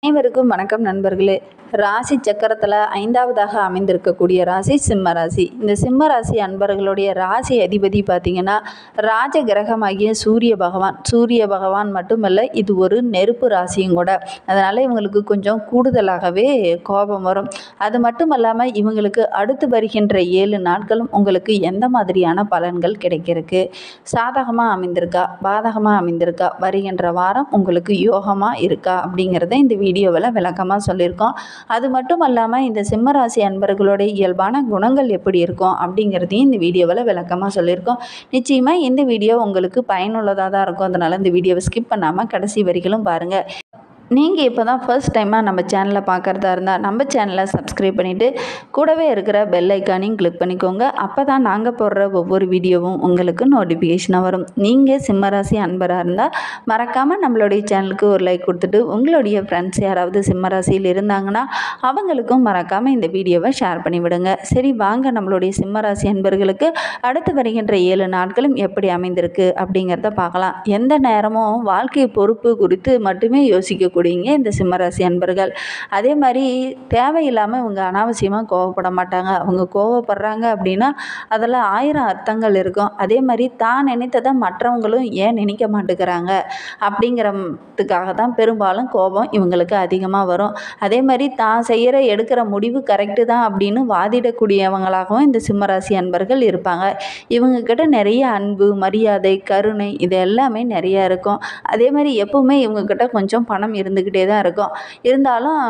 அனைவருக்கும் வணக்கம் நண்பர்களே ராசி சக்கரத்தில் ஐந்தாவதாக அமைந்திருக்கக்கூடிய ராசி சிம்ம ராசி இந்த சிம்ம ராசி அன்பர்களுடைய ராசி அதிபதி பார்த்திங்கன்னா ராஜ கிரகமாகிய சூரிய பகவான் சூரிய பகவான் மட்டுமல்ல இது ஒரு நெருப்பு ராசியும் கூட அதனால் இவங்களுக்கு கொஞ்சம் கூடுதலாகவே கோபம் வரும் அது மட்டும் இல்லாமல் இவங்களுக்கு அடுத்து வருகின்ற ஏழு நாட்களும் உங்களுக்கு எந்த மாதிரியான பலன்கள் கிடைக்கிறதுக்கு சாதகமாக அமைந்திருக்கா பாதகமாக அமைந்திருக்கா வருகின்ற வாரம் உங்களுக்கு யோகமாக இருக்கா அப்படிங்கிறத இந்த வீடியோவில் விளக்கமாக சொல்லியிருக்கோம் அது மட்டும் இல்லாமல் இந்த சிம்மராசி அன்பர்களுடைய இயல்பான குணங்கள் எப்படி இருக்கும் அப்படிங்கிறதையும் இந்த வீடியோவில் விளக்கமாக சொல்லியிருக்கோம் நிச்சயமாக இந்த வீடியோ உங்களுக்கு பயனுள்ளதாக தான் இருக்கும் அதனால் இந்த வீடியோவை ஸ்கிப் பண்ணாமல் கடைசி வரிகளும் பாருங்கள் நீங்கள் இப்போ தான் ஃபர்ஸ்ட் டைமாக நம்ம சேனலை பார்க்குறதா இருந்தால் நம்ம சேனலை சப்ஸ்கிரைப் பண்ணிவிட்டு கூடவே இருக்கிற பெல் ஐக்கானையும் கிளிக் பண்ணிக்கோங்க அப்போ தான் நாங்கள் போடுற ஒவ்வொரு வீடியோவும் உங்களுக்கு நோட்டிஃபிகேஷனாக வரும் நீங்கள் சிம்மராசி அன்பராக இருந்தால் மறக்காமல் நம்மளுடைய சேனலுக்கு ஒரு லைக் கொடுத்துட்டு உங்களுடைய ஃப்ரெண்ட்ஸ் யாராவது சிம்மராசியில் இருந்தாங்கன்னா அவங்களுக்கும் மறக்காமல் இந்த வீடியோவை ஷேர் பண்ணி விடுங்க சரி வாங்க நம்மளுடைய சிம்மராசி அன்பர்களுக்கு அடுத்து வருகின்ற ஏழு நாட்களும் எப்படி அமைந்திருக்கு அப்படிங்கிறத பார்க்கலாம் எந்த நேரமும் வாழ்க்கை பொறுப்பு குறித்து மட்டுமே யோசிக்கக்கூடியங்க இந்த சிம்மராசி அன்பர்கள் அதே மாதிரி தேவையில்லாமல் இவங்க அனாவசியமாக கோவப்பட மாட்டாங்க அவங்க கோவப்படுறாங்க அப்படின்னா அதில் ஆயிரம் அர்த்தங்கள் இருக்கும் அதே மாதிரி தான் நினைத்ததை மற்றவங்களும் ஏன் நினைக்க மாட்டேங்கிறாங்க அப்படிங்கிறதுக்காக தான் பெரும்பாலும் கோபம் இவங்களுக்கு அதிகமாக வரும் அதே மாதிரி தான் செய்கிற எடுக்கிற முடிவு கரெக்டு தான் அப்படின்னு வாதிடக்கூடியவங்களாகவும் இந்த சிம்மராசி அன்பர்கள் இருப்பாங்க இவங்கக்கிட்ட நிறைய அன்பு மரியாதை கருணை இது எல்லாமே நிறையா இருக்கும் அதே மாதிரி எப்பவுமே இவங்கக்கிட்ட கொஞ்சம் பணம் இருந்துக்கிட்டே தான் இருக்கும் இருந்தாலும்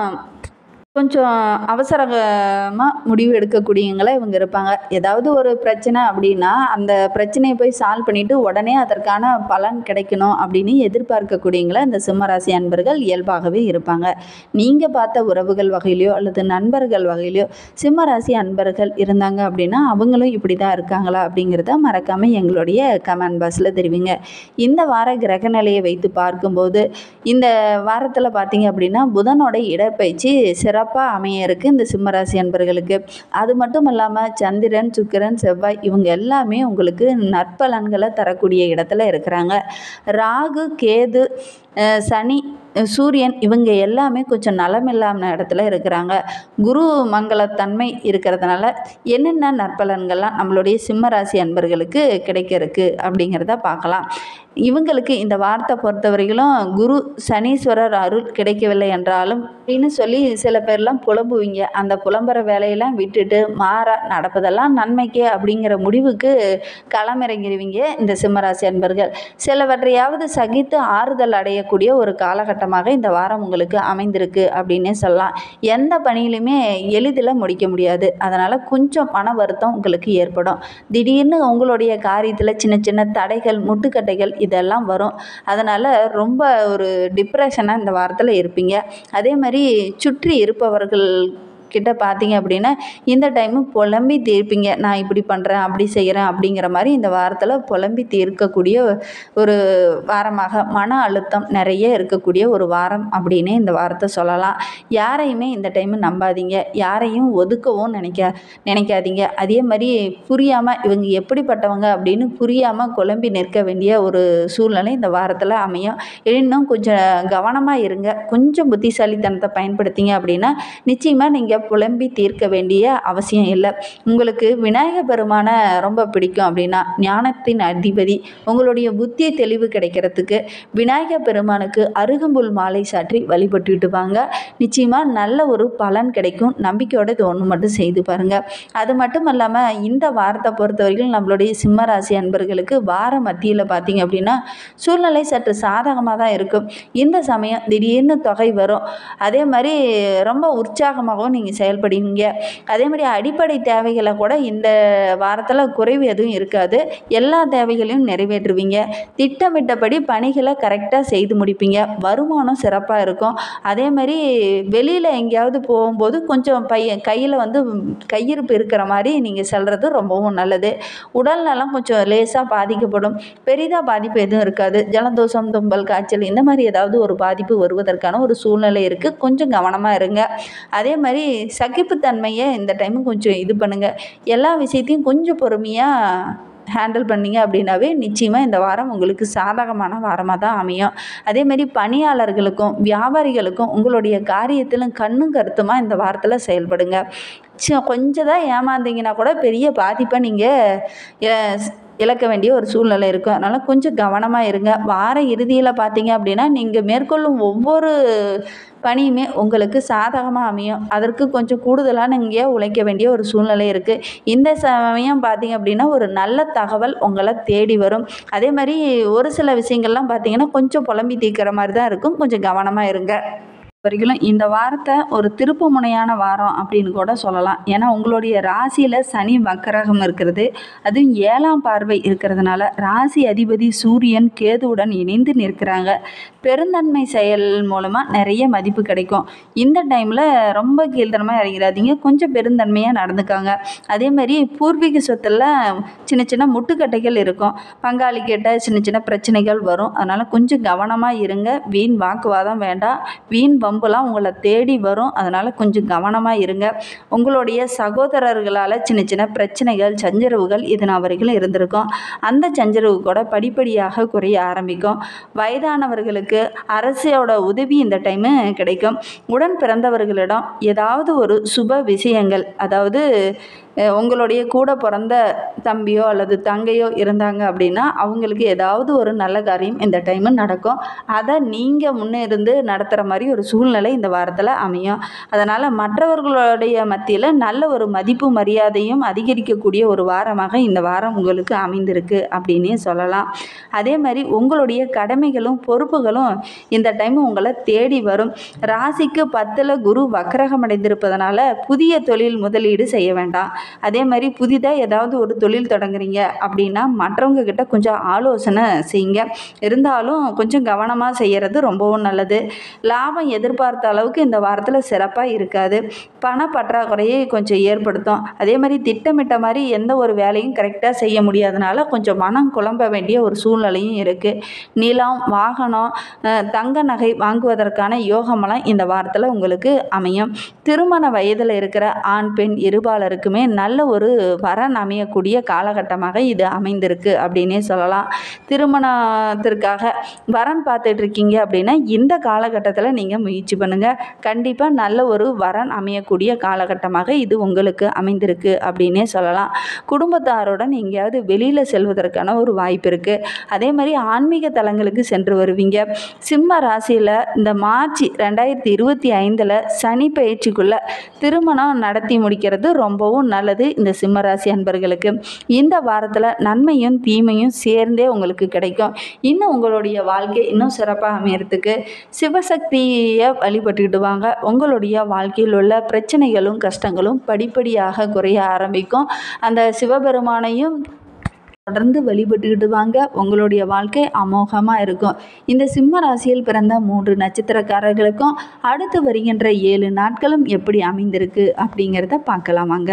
கொஞ்சம் அவசரமாக முடிவு எடுக்கக்கூடியவங்களா இவங்க இருப்பாங்க ஏதாவது ஒரு பிரச்சனை அப்படின்னா அந்த பிரச்சனையை போய் சால்வ் பண்ணிவிட்டு உடனே அதற்கான பலன் கிடைக்கணும் அப்படின்னு எதிர்பார்க்கக்கூடியவங்கள இந்த சிம்மராசி அன்பர்கள் இயல்பாகவே இருப்பாங்க நீங்கள் பார்த்த உறவுகள் வகையிலையோ அல்லது நண்பர்கள் வகையிலையோ சிம்மராசி அன்பர்கள் இருந்தாங்க அப்படின்னா அவங்களும் இப்படி தான் இருக்காங்களா அப்படிங்கிறத மறக்காமல் எங்களுடைய கமெண்ட் பாக்ஸில் தெரிவிங்க இந்த வார கிரக நிலையை வைத்து பார்க்கும்போது இந்த வாரத்தில் பார்த்தீங்க அப்படின்னா புதனோட இடற்பயிற்சி சிறப்பாக அமைய இருக்குது இந்த சிம்மராசி அன்பர்களுக்கு அது மட்டும் இல்லாமல் சந்திரன் சுக்கிரன் செவ்வாய் இவங்க எல்லாமே உங்களுக்கு நற்பலன்களை தரக்கூடிய இடத்துல இருக்கிறாங்க ராகு கேது அஹ் சனி சூரியன் இவங்க எல்லாமே கொஞ்சம் நலமில்லாம இடத்துல இருக்கிறாங்க குரு மங்களத்தன்மை இருக்கிறதுனால என்னென்ன நற்பலன்கள்லாம் நம்மளுடைய சிம்மராசி அன்பர்களுக்கு கிடைக்கிறதுக்கு அப்படிங்கிறத பார்க்கலாம் இவங்களுக்கு இந்த வார்த்தை பொறுத்தவரையிலும் குரு சனீஸ்வரர் அருள் கிடைக்கவில்லை என்றாலும் அப்படின்னு சொல்லி சில பேர்லாம் புலம்புவீங்க அந்த புலம்புற வேலையெல்லாம் விட்டுட்டு மாறா நடப்பதெல்லாம் நன்மைக்கே அப்படிங்கிற முடிவுக்கு களமிறங்கிடுவீங்க இந்த சிம்மராசி அன்பர்கள் சிலவற்றையாவது சகித்து ஆறுதல் அடையக்கூடிய ஒரு காலகட்டமாக இந்த வாரம் உங்களுக்கு அமைந்திருக்கு அப்படின்னே சொல்லலாம் எந்த பணியிலுமே எளிதில் முடிக்க முடியாது அதனால் கொஞ்சம் மன வருத்தம் உங்களுக்கு ஏற்படும் திடீர்னு உங்களுடைய காரியத்தில் சின்ன சின்ன தடைகள் முட்டுக்கட்டைகள் இதெல்லாம் வரும் அதனால் ரொம்ப ஒரு டிப்ரெஷனாக இந்த வாரத்தில் இருப்பீங்க அதே மாதிரி சுற்றி இருப்பவர்கள் கிட்ட பார்த்தீங்க அப்படின்னா இந்த டைமு புலம்பி தீர்ப்பீங்க நான் இப்படி பண்ணுறேன் அப்படி செய்கிறேன் அப்படிங்கிற மாதிரி இந்த வாரத்தில் புலம்பி தீர்க்கக்கூடிய ஒரு வாரமாக மன அழுத்தம் நிறைய இருக்கக்கூடிய ஒரு வாரம் அப்படின்னே இந்த வாரத்தை சொல்லலாம் யாரையுமே இந்த டைமு நம்பாதீங்க யாரையும் ஒதுக்கவும் நினைக்க நினைக்காதீங்க அதே மாதிரி புரியாமல் இவங்க எப்படிப்பட்டவங்க அப்படின்னு புரியாமல் குழம்பி நிற்க வேண்டிய ஒரு சூழ்நிலை இந்த வாரத்தில் அமையும் இன்னும் கொஞ்சம் கவனமாக இருங்க கொஞ்சம் புத்திசாலித்தனத்தை பயன்படுத்திங்க அப்படின்னா நிச்சயமாக நீங்கள் புலம்பி தீர்க்க வேண்டிய அவசியம் இல்லை உங்களுக்கு விநாயக பெருமானை ரொம்ப பிடிக்கும் அப்படின்னா ஞானத்தின் அதிபதி உங்களுடைய புத்தி தெளிவு கிடைக்கிறதுக்கு விநாயக பெருமானுக்கு அருகம்புல் மாலை சாற்றி வழிபட்டுட்டு வாங்க நிச்சயமாக நல்ல ஒரு பலன் கிடைக்கும் நம்பிக்கையோட இது ஒன்று மட்டும் செய்து பாருங்கள் அது மட்டும் இல்லாமல் இந்த வாரத்தை பொறுத்த வரைக்கும் நம்மளுடைய சிம்மராசி அன்பர்களுக்கு வார மத்தியில் பார்த்தீங்க அப்படின்னா சூழ்நிலை சற்று சாதகமாக தான் இருக்கும் இந்த சமயம் திடீர்னு தொகை வரும் அதே மாதிரி ரொம்ப உற்சாகமாகவும் நீங்கள் செயல்படுவீங்க அதே மாதிரி அடிப்படை தேவைகளை கூட இந்த வாரத்தில் குறைவு எதுவும் இருக்காது எல்லா தேவைகளையும் நிறைவேற்றுவீங்க திட்டமிட்டபடி பணிகளை கரெக்டாக செய்து முடிப்பீங்க வருமானம் சிறப்பாக இருக்கும் அதே மாதிரி வெளியில் எங்கேயாவது போகும்போது கொஞ்சம் பைய கையில் வந்து கையிருப்பு இருக்கிற மாதிரி நீங்கள் செல்வது ரொம்பவும் நல்லது உடல் நலம் கொஞ்சம் லேசாக பாதிக்கப்படும் பெரிதாக பாதிப்பு எதுவும் இருக்காது ஜலதோஷம் தும்பல் காய்ச்சல் இந்த மாதிரி ஏதாவது ஒரு பாதிப்பு வருவதற்கான ஒரு சூழ்நிலை இருக்குது கொஞ்சம் கவனமாக இருங்க அதே மாதிரி சகிப்புத்தன்மையை இந்த டைமு கொஞ்சம் இது பண்ணுங்கள் எல்லா விஷயத்தையும் கொஞ்சம் பொறுமையாக ஹேண்டில் பண்ணீங்க அப்படின்னாவே நிச்சயமாக இந்த வாரம் உங்களுக்கு சாதகமான வாரமாக தான் அமையும் அதேமாரி பணியாளர்களுக்கும் வியாபாரிகளுக்கும் உங்களுடைய காரியத்திலும் கண்ணும் கருத்துமாக இந்த வாரத்தில் செயல்படுங்க சி கொஞ்சம் தான் ஏமாந்தீங்கன்னா கூட பெரிய பாதிப்பை நீங்கள் இழக்க வேண்டிய ஒரு சூழ்நிலை இருக்கும் அதனால் கொஞ்சம் கவனமாக இருங்க வார இறுதியில் பார்த்தீங்க அப்படின்னா நீங்கள் மேற்கொள்ளும் ஒவ்வொரு பணியுமே உங்களுக்கு சாதகமாக அமையும் அதற்கு கொஞ்சம் கூடுதலாக நீங்கள் உழைக்க வேண்டிய ஒரு சூழ்நிலை இருக்குது இந்த சமயம் பார்த்தீங்க அப்படின்னா ஒரு நல்ல தகவல் உங்களை தேடி வரும் அதே மாதிரி ஒரு சில விஷயங்கள்லாம் பார்த்தீங்கன்னா கொஞ்சம் புலம்பி தீர்க்கிற மாதிரி தான் இருக்கும் கொஞ்சம் கவனமாக இருங்க வரைக்கும் இந்த வாரத்தை ஒரு திருப்பு முனையான வாரம் அப்படின்னு கூட சொல்லலாம் ஏன்னா உங்களுடைய ராசியில் சனி வக்கரகம் இருக்கிறது அதுவும் ஏழாம் பார்வை இருக்கிறதுனால ராசி அதிபதி சூரியன் கேதுவுடன் இணைந்து நிற்கிறாங்க பெருந்தன்மை செயல் மூலமாக நிறைய மதிப்பு கிடைக்கும் இந்த டைமில் ரொம்ப கீழ்த்தனமாக இறங்கிறாதீங்க கொஞ்சம் பெருந்தன்மையாக நடந்துக்காங்க அதே மாதிரி பூர்வீக சொத்தில் சின்ன சின்ன முட்டுக்கட்டைகள் இருக்கும் பங்காளி கிட்ட சின்ன சின்ன பிரச்சனைகள் வரும் அதனால் கொஞ்சம் கவனமாக இருங்க வீண் வாக்குவாதம் வேண்டாம் வீண் வம்புலாம் உங்களை தேடி வரும் அதனால் கொஞ்சம் கவனமாக இருங்க உங்களுடைய சகோதரர்களால் சின்ன சின்ன பிரச்சனைகள் சஞ்சரவுகள் இது நான் வரைக்கும் இருந்திருக்கும் அந்த சஞ்சரவு கூட படிப்படியாக குறைய ஆரம்பிக்கும் வயதானவர்களுக்கு அரசோட உதவி இந்த டைமு கிடைக்கும் உடன் பிறந்தவர்களிடம் ஏதாவது ஒரு சுப விஷயங்கள் அதாவது அஹ், உங்களுடைய கூட பிறந்த தம்பியோ அல்லது தங்கையோ இருந்தாங்க அப்படின்னா அவங்களுக்கு ஏதாவது ஒரு நல்ல காரியம் இந்த டைமு நடக்கும் அதை நீங்கள் முன்னே இருந்து நடத்துகிற மாதிரி ஒரு சூழ்நிலை இந்த வாரத்தில் அமையும் அதனால் மற்றவர்களுடைய மத்தியில் நல்ல ஒரு மதிப்பு மரியாதையும் அதிகரிக்கக்கூடிய ஒரு வாரமாக இந்த வாரம் உங்களுக்கு அமைந்திருக்கு அப்படின்னே சொல்லலாம் அதே மாதிரி உங்களுடைய கடமைகளும் பொறுப்புகளும் இந்த டைம் உங்களை தேடி வரும் ராசிக்கு பத்தில் குரு வக்கரகம் அடைந்திருப்பதனால புதிய தொழில் முதலீடு செய்ய வேண்டாம் அதே மாதிரி புதிதாக ஏதாவது ஒரு தொழில் தொடங்குறீங்க அப்படின்னா மற்றவங்க கிட்ட கொஞ்சம் ஆலோசனை செய்யுங்க இருந்தாலும் கொஞ்சம் கவனமாக செய்கிறது ரொம்பவும் நல்லது லாபம் எதிர்பார்த்த அளவுக்கு இந்த வாரத்தில் சிறப்பாக இருக்காது பண பற்றாக்குறையை கொஞ்சம் ஏற்படுத்தும் அதே மாதிரி திட்டமிட்ட மாதிரி எந்த ஒரு வேலையும் கரெக்டாக செய்ய முடியாதனால கொஞ்சம் மனம் குழம்ப வேண்டிய ஒரு சூழ்நிலையும் இருக்குது நிலம் வாகனம் அஹ், தங்க நகை வாங்குவதற்கான யோகமெல்லாம் இந்த வாரத்தில் உங்களுக்கு அமையும் திருமண வயதில் இருக்கிற ஆண் பெண் இருபாலருக்குமே நல்ல ஒரு வரன் அமையக்கூடிய காலகட்டமாக இது அமைந்திருக்கு அப்படின்னே சொல்லலாம் திருமணத்திற்காக வரன் பார்த்துட்டு இருக்கீங்க அப்படின்னா இந்த காலகட்டத்தில் நீங்கள் முயற்சி பண்ணுங்கள் கண்டிப்பாக நல்ல ஒரு வரன் அமையக்கூடிய காலகட்டமாக இது உங்களுக்கு அமைந்திருக்கு அப்படின்னே சொல்லலாம் குடும்பத்தாருடன் எங்கேயாவது வெளியில் செல்வதற்கான ஒரு வாய்ப்பு இருக்குது அதே மாதிரி ஆன்மீக தலங்களுக்கு சென்று வருவீங்க சிம்ம ராசியில் இந்த மார்ச் ரெண்டாயிரத்தி இருபத்தி ஐந்தில் சனி பயிற்சிக்குள்ளே திருமணம் நடத்தி முடிக்கிறது ரொம்பவும் நல்லது இந்த சிம்ம ராசி அன்பர்களுக்கு இந்த வாரத்தில் நன்மையும் தீமையும் சேர்ந்தே உங்களுக்கு கிடைக்கும் இன்னும் உங்களுடைய வாழ்க்கை இன்னும் சிறப்பாக அமையறதுக்கு சிவசக்தியை வழிபட்டுக்கிட்டு வாங்க உங்களுடைய வாழ்க்கையில் உள்ள பிரச்சனைகளும் கஷ்டங்களும் படிப்படியாக குறைய ஆரம்பிக்கும் அந்த சிவபெருமானையும் தொடர்ந்து வழிபட்டுக்கிட்டு வாங்க உங்களுடைய வாழ்க்கை அமோகமாக இருக்கும் இந்த சிம்ம ராசியில் பிறந்த மூன்று நட்சத்திரக்காரர்களுக்கும் அடுத்து வருகின்ற ஏழு நாட்களும் எப்படி அமைந்திருக்கு அப்படிங்கிறத பார்க்கலாம் வாங்க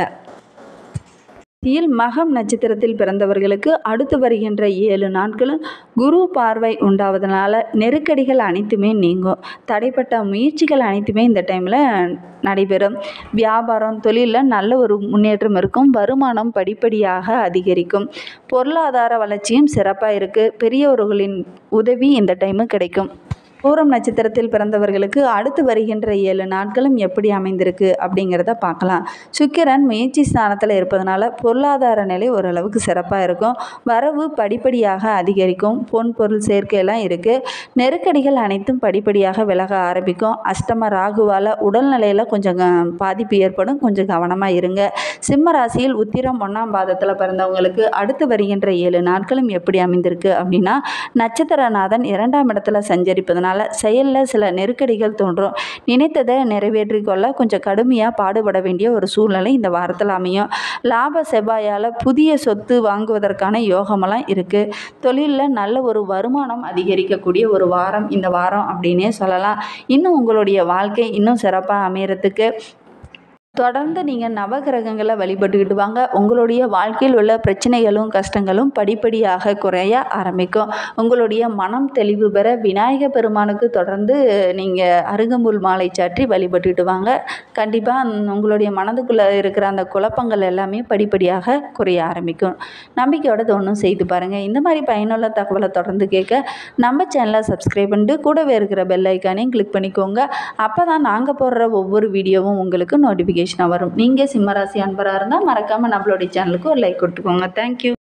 ராசியில் மகம் நட்சத்திரத்தில் பிறந்தவர்களுக்கு அடுத்து வருகின்ற ஏழு நாட்களும் குரு பார்வை உண்டாவதனால நெருக்கடிகள் அனைத்துமே நீங்கும் தடைப்பட்ட முயற்சிகள் அனைத்துமே இந்த டைமில் நடைபெறும் வியாபாரம் தொழிலில் நல்ல ஒரு முன்னேற்றம் இருக்கும் வருமானம் படிப்படியாக அதிகரிக்கும் பொருளாதார வளர்ச்சியும் சிறப்பாக இருக்குது பெரியவர்களின் உதவி இந்த டைமு கிடைக்கும் பூரம் நட்சத்திரத்தில் பிறந்தவர்களுக்கு அடுத்து வருகின்ற ஏழு நாட்களும் எப்படி அமைந்திருக்கு அப்படிங்கிறத பார்க்கலாம் சுக்கிரன் முயற்சி ஸ்தானத்தில் இருப்பதனால பொருளாதார நிலை ஓரளவுக்கு சிறப்பாக இருக்கும் வரவு படிப்படியாக அதிகரிக்கும் பொன் பொருள் சேர்க்கையெல்லாம் இருக்குது நெருக்கடிகள் அனைத்தும் படிப்படியாக விலக ஆரம்பிக்கும் அஷ்டம ராகுவால் உடல்நிலையில் கொஞ்சம் க- பாதிப்பு ஏற்படும் கொஞ்சம் கவனமாக இருங்க சிம்ம ராசியில் உத்திரம் ஒன்றாம் பாதத்தில் பிறந்தவங்களுக்கு அடுத்து வருகின்ற ஏழு நாட்களும் எப்படி அமைந்திருக்கு அப்படின்னா நட்சத்திரநாதன் இரண்டாம் இடத்துல சஞ்சரிப்பதனால செயலில் சில நெருக்கடிகள் தோன்றும் நினைத்ததை நிறைவேற்றிக் கொள்ள கொஞ்சம் கடுமையாக பாடுபட வேண்டிய ஒரு சூழ்நிலை இந்த வாரத்தில் அமையும் லாப செவ்வாயால் புதிய சொத்து வாங்குவதற்கான யோகமெல்லாம் இருக்குது தொழிலில் நல்ல ஒரு வருமானம் அதிகரிக்கக்கூடிய ஒரு வாரம் இந்த வாரம் அப்படின்னே சொல்லலாம் இன்னும் உங்களுடைய வாழ்க்கை இன்னும் சிறப்பாக அமையறதுக்கு தொடர்ந்து நீங்கள் நவகிரகங்களை வழிபட்டுக்கிட்டு வாங்க உங்களுடைய வாழ்க்கையில் உள்ள பிரச்சனைகளும் கஷ்டங்களும் படிப்படியாக குறைய ஆரம்பிக்கும் உங்களுடைய மனம் தெளிவு பெற விநாயக பெருமானுக்கு தொடர்ந்து நீங்கள் அருகம்புல் மாலை சாற்றி வழிபட்டுக்கிட்டு வாங்க கண்டிப்பாக உங்களுடைய மனதுக்குள்ளே இருக்கிற அந்த குழப்பங்கள் எல்லாமே படிப்படியாக குறைய ஆரம்பிக்கும் நம்பிக்கையோட ஒன்றும் செய்து பாருங்கள் இந்த மாதிரி பயனுள்ள தகவலை தொடர்ந்து கேட்க நம்ம சேனலை சப்ஸ்கிரைப் பண்ணிட்டு கூடவே இருக்கிற பெல் ஐக்கானையும் கிளிக் பண்ணிக்கோங்க அப்போ தான் நாங்கள் போடுற ஒவ்வொரு வீடியோவும் உங்களுக்கு நோட்டிஃபிகேஷனாக வரும் நீங்கள் சிம்மராசி அன்பராக இருந்தால் மறக்காமல் நம்மளுடைய சேனலுக்கு ஒரு லைக் கொடுத்துக்கோங்க தேங்க்யூ